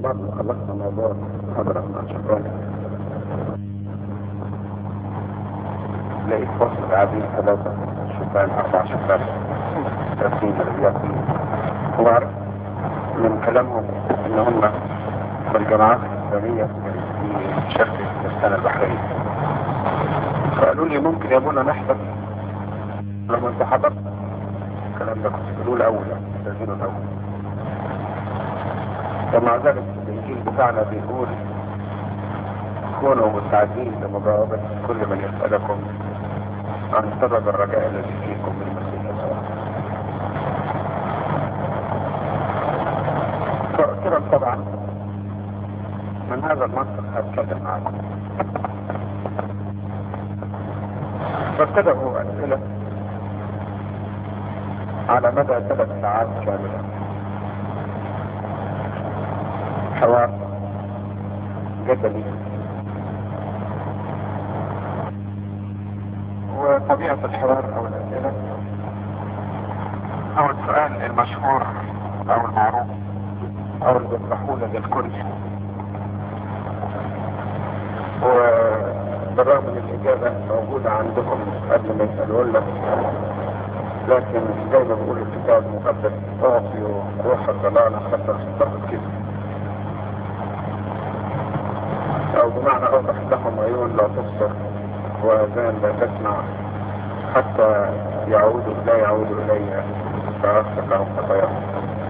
بعد ما خلصنا موضوع المحاضرة مع شكرا لقيت فصل قاعدين ثلاثة شبان أربع شبان ثلاثين رياضي وعرفت من كلامهم إن هم في الجامعات الإسلامية في شركة السنة البحرية فقالوا لي ممكن يا ابونا نحضر لما انت حضرت الكلام ده كنت بتقول الأول تسجيله الأول ومع ذلك الإنجيل بتاعنا بيقول كونوا مستعدين لمجاوبة كل من يسألكم عن سبب الرجاء الذي فيكم من المسيح يسوع. فقلت لهم طبعا من هذا المنطق هتكلم معكم. فابتدأوا أسئلة على مدى ثلاث ساعات كاملة. حوار جدلي وطبيعة الحوار أو الأسئلة أو السؤال المشهور أو المعروف أو اللي بيطرحوه لدى الكل وبالرغم من الإجابة موجودة عندكم قبل ما يسألوا لك لكن زي ما بيقول الكتاب المقدس أعطي روح الضلالة حتى تستقل كده أو بمعنى أوضح لهم عيون لا تبصر وأذان لا تسمع حتى يعودوا لا يعودوا إلي فأغفر لهم خطاياهم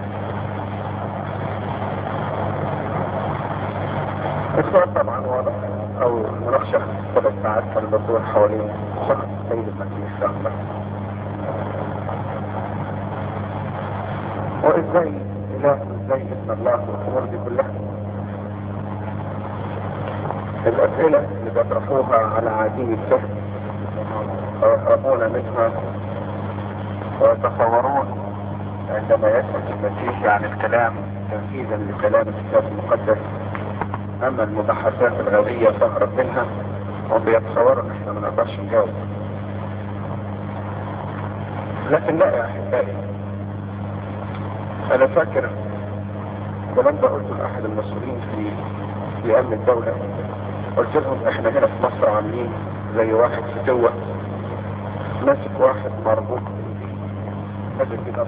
السؤال طبعا واضح أو المناقشة ثلاث ساعات كان بتدور حوالين شخص سيد المسيح رحمه وإزاي إله إزاي ابن الله والأمور دي كلها الأسئلة اللي بيطرحوها على عديم الفهم ويهربون منها ويتصورون عندما يسأل المسيح عن الكلام تنفيذا لكلام الكتاب المقدس أما المباحثات الغبية تهرب منها هم بيتصوروا إن إحنا ما نقدرش نجاوب لكن لا يا أحبائي أنا فاكر الكلام ده قلته لأحد المسؤولين في في أمن الدولة قلت لهم احنا هنا في مصر عاملين زي واحد فتوة ماسك واحد مربوط نازل كده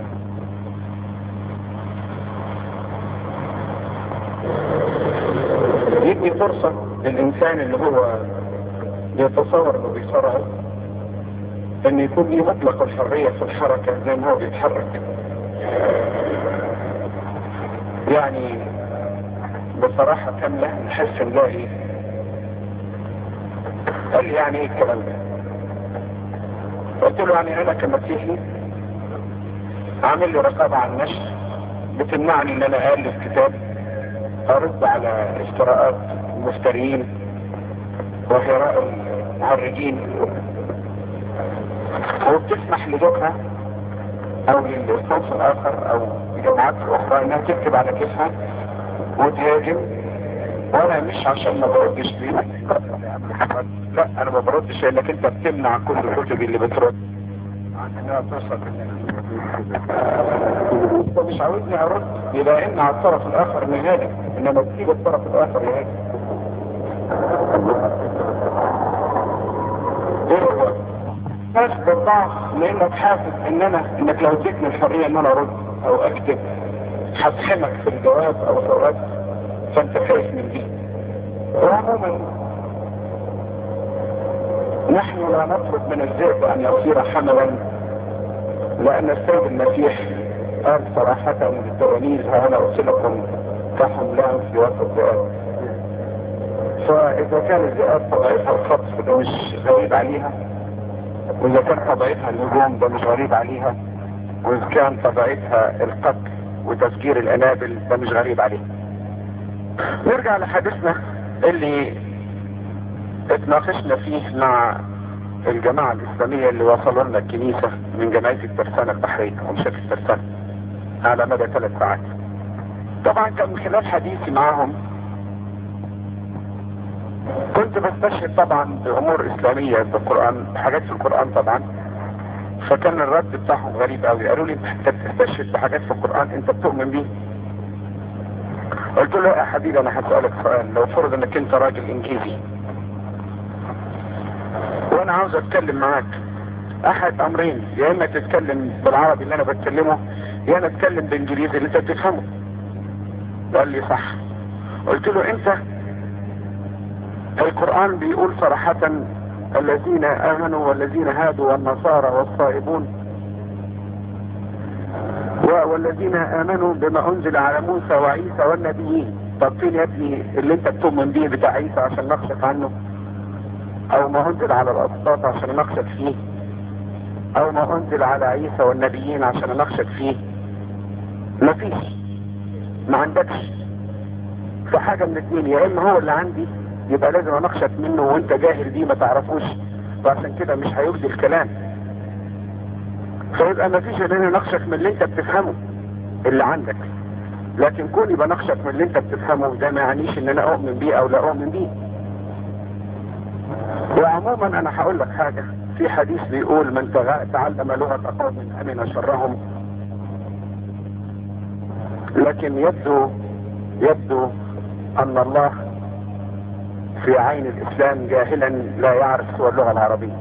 يدي فرصة للإنسان اللي هو يتصور انه بيصارع ان يكون ليه مطلق الحرية في الحركة زي ما هو بيتحرك يعني بصراحة كاملة نحس نلاقي قال لي يعني ايه الكلام ده قلت له يعني انا كمسيحي عامل لي رقابة على النشر بتمنعني ان انا الف كتاب ارد على افتراءات المفترين وهراء المهرجين وبتسمح لزوجها او للصنف الاخر او الجماعات الاخرى انها تكتب على كيفها وتهاجم وانا مش عشان ما بردش ليه لا انا ما بردش لانك انت بتمنع كل الكتب اللي بترد عن انها توصل انت مش عاوزني ارد يبقى ان على الطرف الاخر نهاجم انما تسيب الطرف الاخر يهاجم ناس بالضعف لانك حاسس ان انا انك لو اديتني الحريه ان انا ارد او اكتب هتحمك في الجواب او الرد فانت خايف من دي وعموما نحن لا نطلب من الذئب ان يصير حملا لان السيد المسيح قال صراحة للتلاميذ ها انا ارسلكم كحملان في وسط الذئاب فاذا كان الذئاب طبيعتها الخطف ده مش غريب عليها واذا كان طبيعتها الهجوم ده مش غريب عليها واذا كان طبيعتها القتل وتفجير الانابل ده مش غريب عليه نرجع لحديثنا اللي اتناقشنا فيه مع الجماعة الإسلامية اللي وصلوا لنا الكنيسة من جمعية الترسانة البحرية أو شركة الترسانة على مدى ثلاث ساعات طبعا كان من خلال حديثي معهم كنت بستشهد طبعا بأمور إسلامية في القرآن حاجات في القرآن طبعا فكان الرد بتاعهم غريب قوي قالوا لي انت بتستشهد بحاجات في القرآن انت بتؤمن بيه قلت له يا حبيبي انا هسألك سؤال لو فرض انك انت راجل انجليزي وانا عاوز اتكلم معاك احد امرين يا اما تتكلم بالعربي اللي انا بتكلمه يا اما تتكلم بانجليزي اللي انت بتفهمه قال لي صح قلت له انت القرآن بيقول صراحة الذين امنوا والذين هادوا والنصارى والصائبون والذين امنوا بما انزل على موسى وعيسى والنبيين طب فين يا ابني اللي انت بتؤمن بيه بتاع عيسى عشان نقشف عنه او ما انزل على الاسقاط عشان نقشف فيه او ما انزل على عيسى والنبيين عشان نقشف فيه مفيش ما عندكش في حاجة من الاثنين يا اما هو اللي عندي يبقى لازم اناقشك منه وانت جاهل بيه ما تعرفوش وعشان كده مش هيبدي الكلام فيبقى ما فيش ان انا اناقشك من اللي انت بتفهمه اللي عندك لكن كوني بناقشك من اللي انت بتفهمه ده ما يعنيش ان انا اؤمن بيه او لا اؤمن بيه وعموما انا هقول لك حاجة في حديث بيقول من تعلم لغة قوم امن شرهم لكن يبدو يبدو ان الله في عين الاسلام جاهلا لا يعرف سوى اللغة العربية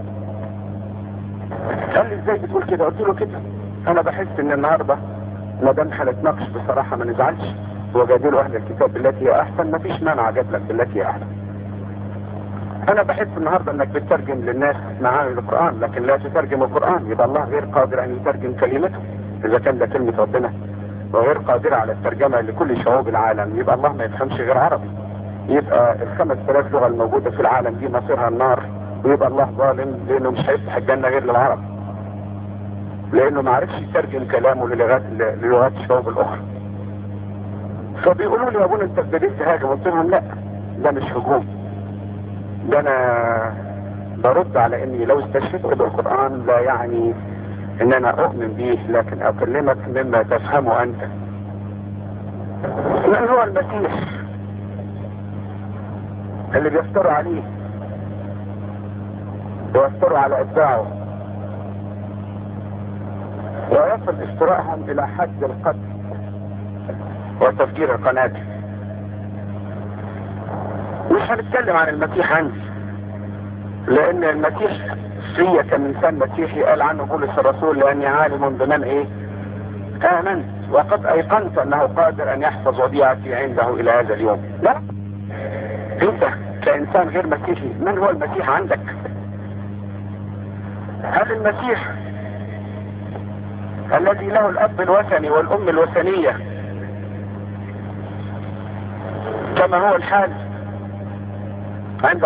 قال لي ازاي بتقول كده قلت له كده انا بحس ان النهاردة ما دام هنتناقش بصراحة ما نزعلش وجادلوا اهل الكتاب بالتي هي احسن ما فيش مانع اجادلك بالتي هي احسن انا بحس النهاردة انك بتترجم للناس معاني القرآن لكن لا تترجم القرآن يبقى الله غير قادر ان يترجم كلمته اذا كان ده كلمة ربنا وغير قادر على الترجمة لكل شعوب العالم يبقى الله ما يفهمش غير عربي يبقى الخمس ثلاث لغة الموجودة في العالم دي مصيرها النار ويبقى الله ظالم لانه مش هيفتح الجنة غير للعرب لانه ما عرفش يترجم كلامه للغات للغات الشعوب الاخرى فبيقولوا لي يا ابونا انت ابتديت هاجم قلت لهم لا ده مش هجوم ده انا برد على اني لو استشهدت بالقرآن لا يعني ان انا اؤمن به لكن اكلمك مما تفهمه انت من هو المسيح اللي بيفتروا عليه ويفتروا على اتباعه ويصل افتراءهم الى حد القتل وتفجير القنابل مش هنتكلم عن المسيح عندي لان المسيح فيا كإنسان مسيحي قال عنه بولس الرسول لاني عالم بمن ايه امنت وقد ايقنت انه قادر ان يحفظ وديعتي عنده الى هذا اليوم لا انت كانسان غير مسيحي من هو المسيح عندك هل المسيح الذي له الاب الوثني والام الوثنية كما هو الحال عند